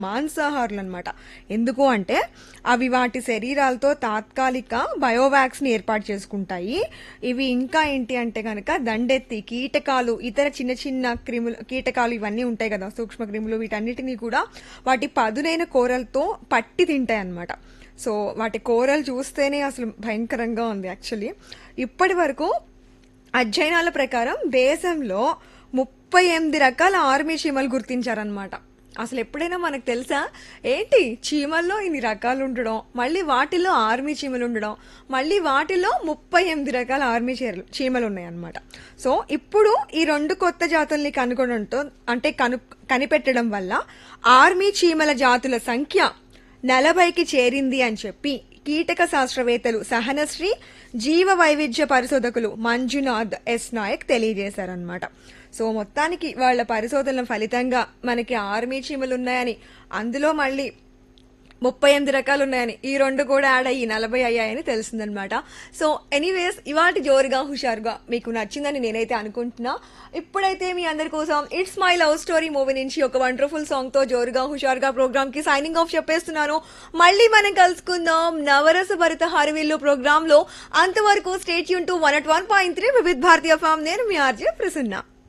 మాంసాహారులు అనమాట ఎందుకు అంటే అవి వాటి శరీరాలతో తాత్కాలిక బయోవాక్స్ ని ఏర్పాటు చేసుకుంటాయి ఇవి ఇంకా ఏంటి అంటే కనుక దండెత్తి కీటకాలు ఇతర చిన్న చిన్న క్రిములు కీటకాలు ఇవన్నీ ఉంటాయి కదా సూక్ష్మ క్రిములు వీటన్నిటినీ కూడా వాటి పదునైన కూరలతో పట్టి తింటాయి అన్నమాట సో వాటి కూరలు చూస్తేనే అసలు భయంకరంగా ఉంది యాక్చువల్లీ ఇప్పటి వరకు అధ్యయనాల ప్రకారం దేశంలో ముప్పై ఎనిమిది రకాల ఆర్మీ చీమలు గుర్తించారనమాట అసలు ఎప్పుడైనా మనకు తెలుసా ఏంటి చీమల్లో ఇన్ని రకాలు ఉండడం మళ్ళీ వాటిలో ఆర్మీ చీమలు ఉండడం మళ్ళీ వాటిలో ముప్పై ఎనిమిది రకాల ఆర్మీ చీరలు చీమలు ఉన్నాయన్నమాట సో ఇప్పుడు ఈ రెండు కొత్త జాతుల్ని కనుగొనడంతో అంటే కను కనిపెట్టడం వల్ల ఆర్మీ చీమల జాతుల సంఖ్య నలభైకి చేరింది అని చెప్పి కీటక శాస్త్రవేత్తలు సహనశ్రీ జీవ వైవిధ్య పరిశోధకులు మంజునాథ్ ఎస్ నాయక్ తెలియజేశారనమాట సో మొత్తానికి వాళ్ళ పరిశోధనల ఫలితంగా మనకి ఆర్మీ చీమలు ఉన్నాయని అందులో మళ్ళీ ముప్పై ఎనిమిది రకాలు ఉన్నాయని ఈ రెండు కూడా యాడ్ అయ్యి నలభై అయ్యాయని తెలిసిందనమాట సో ఎనీవేస్ ఇవాటి జోరుగా హుషారుగా మీకు నచ్చిందని నేనైతే అనుకుంటున్నా ఇప్పుడైతే మీ అందరి కోసం it's my love story movie నుంచి ఒక వండర్ఫుల్ సాంగ్ తో జోరుగా హుషారుగా ప్రోగ్రామ్ కి సైనింగ్ ఆఫ్ చెప్పేస్తున్నాను మళ్ళీ మనం కలుసుకుందాం నవరస భరిత హరివిల్లు ప్రోగ్రామ్ లో అంతవరకు స్టేట్ యూన్ two one at one point three Vividh Bharati ఫామ్ నేను మీ ఆర్జే ప్రసన్న